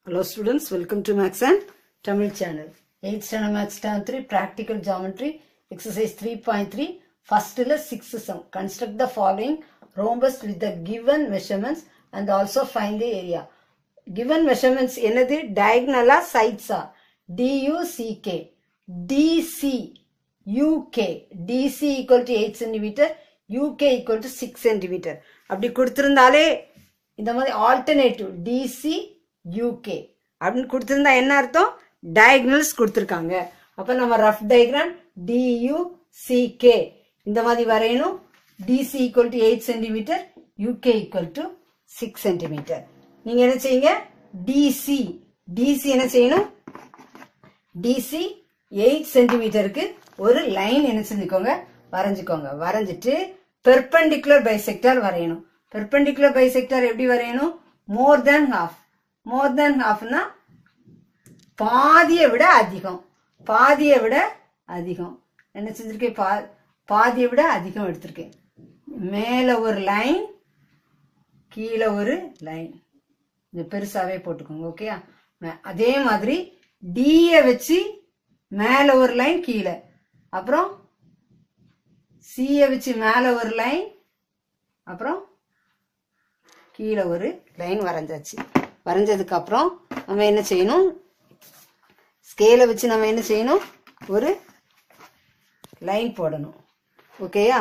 Hello students, welcome to Max and Tamil channel. 8th standard Max term 3 practical geometry exercise 3.3 first இல்ல 6th sum construct the following rhombus with the given measurements and also find the area. given measurements என்னது diagonal sides are DUCK DC UK DC equal to 8 cm UK equal to 6 cm அப்படி கொடுத்திருந்தாலே இந்த மாதிரி alternative DC UK அப்படின்னு கொடுத்துருந்தா என்ன அர்த்தம் diagonals கொடுத்துருக்காங்க அப்போ நம்ம ரஃப் டயக்ராம் டியூ சிகே இந்த மாதிரி வரையணும் DC equal to eight centimetre UK equal to six centimetre நீங்கள் என்ன செய்யுங்க டிசி டிசி என்ன செய்யணும் டிசி எயிட் சென்டிமீட்டருக்கு ஒரு லைன் என்ன செஞ்சுக்கோங்க வரைஞ்சுக்கோங்க வரைஞ்சிட்டு பெர்பெண்டிகுலர் பைசெக்டார் வரையணும் பெர்பெண்டிகுலர் பைசெக்டார் எப்படி வரையணும் மோர் தேன் ஹாஃப் மோர் தேன் ஹாஃப்னா பாதியை விட அதிகம் பாதியை விட அதிகம் என்ன செஞ்சிருக்கேன் பா பாதியை விட அதிகம் எடுத்திருக்கேன் மேலே ஒரு லைன் கீழே ஒரு லைன் இது பெருசாவே போட்டுக்கோங்க ஓகேயா அதே மாதிரி டியை வச்சு மேலே ஒரு லைன் கீழே அப்புறம் சியை வச்சு மேலே ஒரு லைன் அப்புறம் கீழே ஒரு லைன் வரைஞ்சாச்சு வரைஞ்சதுக்கு அப்புறம் நம்ம என்ன செய்யணும் ஸ்கேலை வச்சு நம்ம என்ன செய்யணும் ஒரு லைன் போடணும் ஓகேயா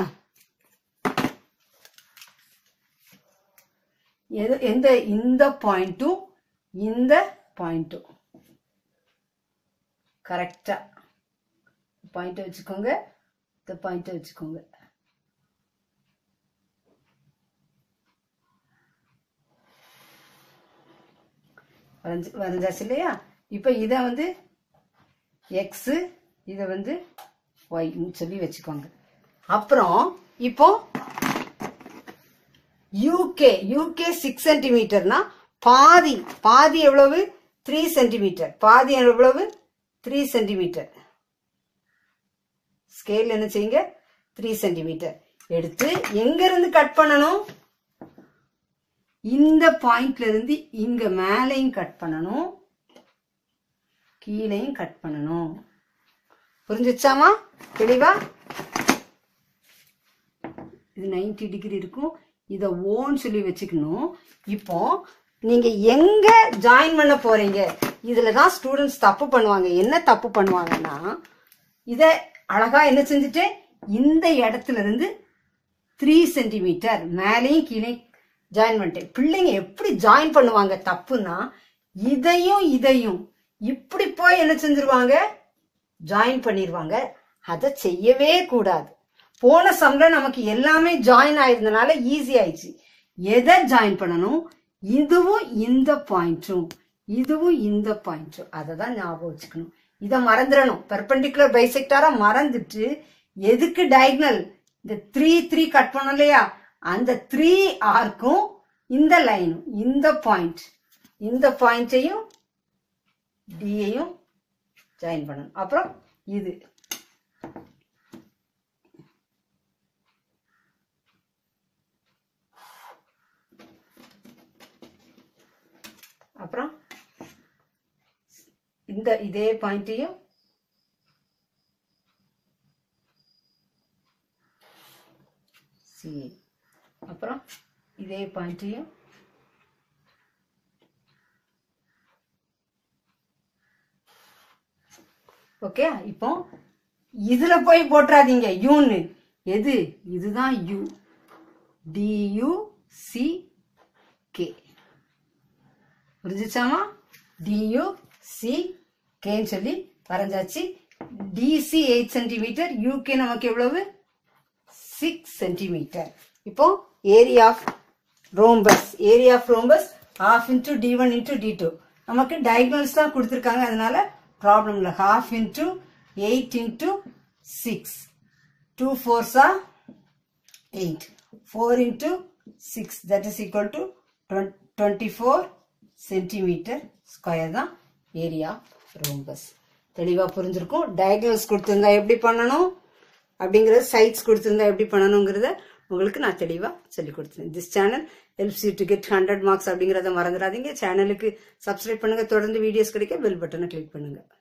எது எந்த இந்த பாயிண்ட்டும் இந்த பாயிண்ட்டும் கரெக்டா பாயிண்ட்டை வச்சுக்கோங்க இந்த பாயிண்ட்டை வச்சுக்கோங்க வரைஞ்சி வரைஞ்சாச்சு இல்லையா இப்போ இதை வந்து எக்ஸு இதை வந்து ஒய்ன்னு சொல்லி வச்சுக்கோங்க அப்புறம் இப்போ யூகே யூகே சிக்ஸ் சென்டிமீட்டர்னா பாதி பாதி எவ்வளவு த்ரீ சென்டிமீட்டர் பாதி எவ்வளவு த்ரீ சென்டிமீட்டர் ஸ்கேல் என்ன செய்யுங்க த்ரீ சென்டிமீட்டர் எடுத்து எங்க இருந்து கட் பண்ணணும் இந்த பாயிண்ட்ல இருந்து இங்க மேலையும் கட் பண்ணணும் கீழையும் கட் பண்ணணும் புரிஞ்சிச்சாமா தெளிவா இது நைன்டி டிகிரி இருக்கும் இத ஓன்னு சொல்லி வச்சுக்கணும் இப்போ நீங்க எங்க ஜாயின் பண்ண போறீங்க இதுல தான் ஸ்டூடெண்ட்ஸ் தப்பு பண்ணுவாங்க என்ன தப்பு பண்ணுவாங்கன்னா இத அழகா என்ன செஞ்சுட்டு இந்த இடத்துல இருந்து த்ரீ சென்டிமீட்டர் மேலேயும் கீழே ஜாயின் பண்ணிட்டேன் பிள்ளைங்க எப்படி ஜாயின் பண்ணுவாங்க தப்புன்னா இதையும் இதையும் இப்படி போய் என்ன செஞ்சிருவாங்க ஜாயின் பண்ணிடுவாங்க அதை செய்யவே கூடாது போன சம்ல நமக்கு எல்லாமே ஜாயின் ஆயிருந்தனால ஈஸி ஆயிடுச்சு எதை ஜாயின் பண்ணணும் இதுவும் இந்த பாயிண்ட்டும் இதுவும் இந்த பாயிண்ட்டும் அதை தான் ஞாபகம் வச்சுக்கணும் இதை மறந்துடணும் பெர்பெண்டிகுலர் பைசெக்டாரா மறந்துட்டு எதுக்கு டயக்னல் இந்த த்ரீ த்ரீ கட் பண்ணோம் இல்லையா அந்த த்ரீ ஆர்க்கும் இந்த லைனும் இந்த பாயிண்ட் இந்த பாயிண்ட்டையும் டியையும் ஜாயின் பண்ணணும் அப்புறம் இது அப்புறம் இந்த இதே பாயிண்ட்டையும் சி அப்புறம் இதே பாயிண்ட்டையும் ஓகே இப்போ இதுல போய் போட்டுறாதீங்க யூன்னு எது இதுதான் யூ டியூ சி கே புரிஞ்சிச்சாமா டியூ சி கேன்னு சொல்லி வரைஞ்சாச்சு டிசி எயிட் சென்டிமீட்டர் யூகே நமக்கு எவ்வளவு சிக்ஸ் சென்டிமீட்டர் இப்போ area of rhombus area of rhombus half into D one into D two நமக்கு டயக்னல்ஸ் தான் கொடுத்துருக்காங்க அதனால ப்ராப்ளம் இல்லை half into eight into six two ஃபோர்ஸா eight four into six that is equal to twenty four centimetre square தான் area rhombus தெளிவாக புரிஞ்சிருக்கும் diagonals கொடுத்துருந்தா எப்படி பண்ணணும் அப்படிங்கிறது சைட்ஸ் கொடுத்துருந்தா எப்படி பண்ணணுங்கிறத உங்களுக்கு நான் தெளிவாக சொல்லி கொடுத்தேன் this channel helps you to get hundred marks அப்படிங்கிறத மறந்துடாதீங்க சேனலுக்கு சப்ஸ்கிரைப் பண்ணுங்க தொடர்ந்து வீடியோஸ் கிடைக்க பெல் பட்டனை கிளிக் பண்ணுங்க